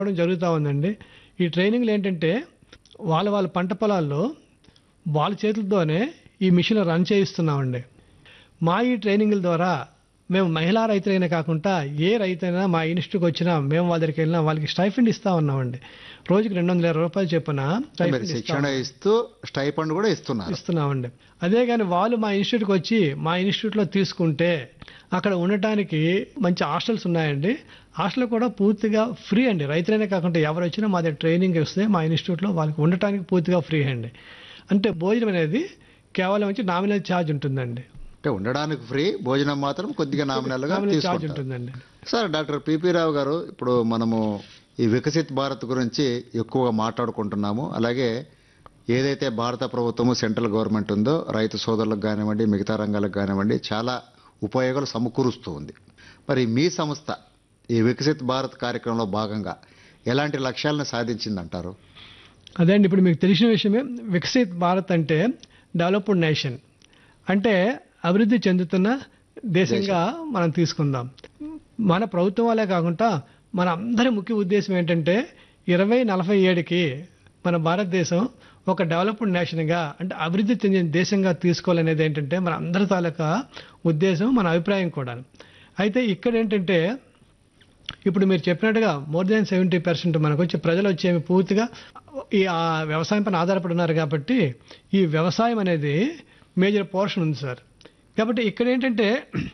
ఇవ్వడం జరుగుతూ ఉందండి ఈ ట్రైనింగ్లు ఏంటంటే వాళ్ళ వాళ్ళ పంట పొలాల్లో వాళ్ళ చేతులతోనే ఈ మిషన్ రన్ చేయిస్తున్నామండి మా ఈ ట్రైనింగ్ల ద్వారా మేము మహిళా రైతులైనా కాకుండా ఏ రైతైనా మా ఇన్స్టిట్యూట్కి వచ్చినా మేము వాళ్ళ దగ్గరికి వెళ్ళినా వాళ్ళకి స్టైఫండ్ ఇస్తా ఉన్నామండి రోజుకి రెండు వందల ఇరవై రూపాయలు చొప్పున మీరు stipend ఇస్తా శిక్షణ ఇస్తూ స్టైఫండ్ కూడా ఇస్తున్నారు ఇస్తున్నామండి అదే కానీ వాళ్ళు మా ఇన్స్టిట్యూట్కి వచ్చి మా ఇన్స్టిట్యూట్లో తీసుకుంటే అక్కడ ఉండటానికి మంచి హాస్టల్స్ ఉన్నాయండి హాస్టల్ కూడా పూర్తిగా ఫ్రీ అండి రైతులనే కాకుండా ఎవరు వచ్చినా మా దగ్గర ట్రైనింగ్ వస్తే మా ఇన్స్టిట్యూట్లో వాళ్ళకి ఉండటానికి పూర్తిగా ఫ్రీ అండి అంటే భోజనం అనేది కేవలం వచ్చి నామినల్ ఛార్జ్ ఉంటుందండి అంటే ఉండడానికి ఫ్రీ భోజనం మాత్రం కొద్దిగా నామినల్ గా నామినల్ ఛార్జ్ తీసుకుంటారు ఉంటుందండి సార్ డాక్టర్ పిపి రావు గారు ఇప్పుడు మనము ఈ వికసిత్ భారత్ గురించి ఎక్కువగా మాట్లాడుకుంటున్నాము అలాగే ఏదైతే భారత ప్రభుత్వము సెంట్రల్ గవర్నమెంట్ ఉందో రైతు సోదరులకు కానివ్వండి మిగతా రంగాలకు కానివ్వండి చాలా ఉపయోగాలు సమకూరుస్తూ ఉంది మరి మీ సంస్థ ఈ వికసిత్ భారత్ కార్యక్రమంలో భాగంగా ఎలాంటి లక్ష్యాలను సాధించిందంటారు అదే అండి ఇప్పుడు మీకు తెలిసిన విషయమే వికసిత్ భారత్ అంటే డెవలప్డ్ నేషన్ అంటే అభివృద్ధి చెందుతున్న దేశంగా మనం తీసుకుందాం మన ప్రభుత్వం వాళ్ళే కాకుండా మన అందరి ముఖ్య ఉద్దేశం ఏంటంటే ఇరవై నలభై ఏడుకి మన భారతదేశం ఒక డెవలప్డ్ నేషన్గా అంటే అభివృద్ధి చెందిన దేశంగా తీసుకోవాలనేది ఏంటంటే మన అందరి తాలూకా ఉద్దేశం మన అభిప్రాయం కూడా అయితే ఇక్కడ ఏంటంటే ఇప్పుడు మీరు చెప్పినట్టుగా మోర్ దాన్ సెవెంటీ పర్సెంట్ మనకు వచ్చి ప్రజలు వచ్చేవి పూర్తిగా ఈ ఆ వ్యవసాయం పైన ఆధారపడి ఉన్నారు కాబట్టి ఈ వ్యవసాయం అనేది మేజర్ పోర్షన్ ఉంది సార్ కాబట్టి ఇక్కడ ఏంటంటే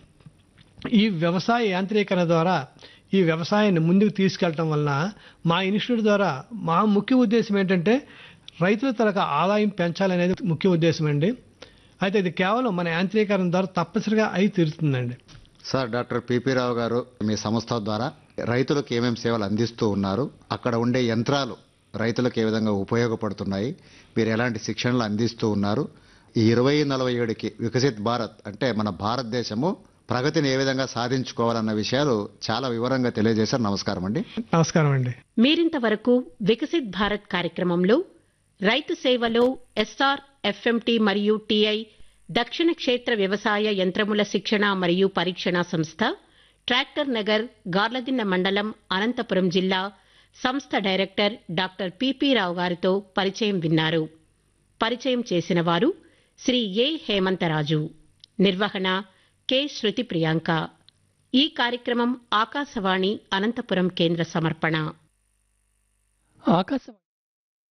ఈ వ్యవసాయ యాంత్రీకరణ ద్వారా ఈ వ్యవసాయాన్ని ముందుకు తీసుకెళ్ళటం వలన మా ఇన్స్టిట్యూట్ ద్వారా మా ముఖ్య ఉద్దేశం ఏంటంటే రైతుల తరగ ఆదాయం పెంచాలనేది ముఖ్య ఉద్దేశం అండి అయితే ఇది కేవలం మన యాంత్రీకరణ ద్వారా తప్పనిసరిగా అయి తీరుతుందండి సార్ డాక్టర్ పిపి రావు గారు మీ సంస్థ ద్వారా రైతులకు ఏమేమి సేవలు అందిస్తూ ఉన్నారు అక్కడ ఉండే యంత్రాలు రైతులకు ఏ విధంగా ఉపయోగపడుతున్నాయి మీరు ఎలాంటి శిక్షణలు అందిస్తూ ఉన్నారు ఈ ఇరవై నలభై ఏడుకి వికసిత్ భారత్ అంటే మన భారతదేశము ప్రగతిని ఏ విధంగా సాధించుకోవాలన్న విషయాలు చాలా వివరంగా తెలియజేశారు నమస్కారం అండి నమస్కారం అండి మీరింతవరకు వికసిత్ భారత్ కార్యక్రమంలో రైతు సేవలో ఎస్ఆర్ ఎఫ్ఎంటి మరియు టిఐ దక్షిణ క్షేత్ర వ్యవసాయ యంత్రముల శిక్షణ మరియు పరీక్షణ సంస్థ ట్రాక్టర్ నగర్ గార్లదిన్న మండలం అనంతపురం జిల్లా సంస్థ డైరెక్టర్ డాక్టర్ పిపి రావు గారితో పరిచయం విన్నారు పరిచయం చేసిన వారు శ్రీ ఏ హేమంతరాజు నిర్వహణ కె శృతి ప్రియాంక ఈ కార్యక్రమం ఆకాశవాణి అనంతపురం కేంద్ర సమర్పణ ఆకాశవాణి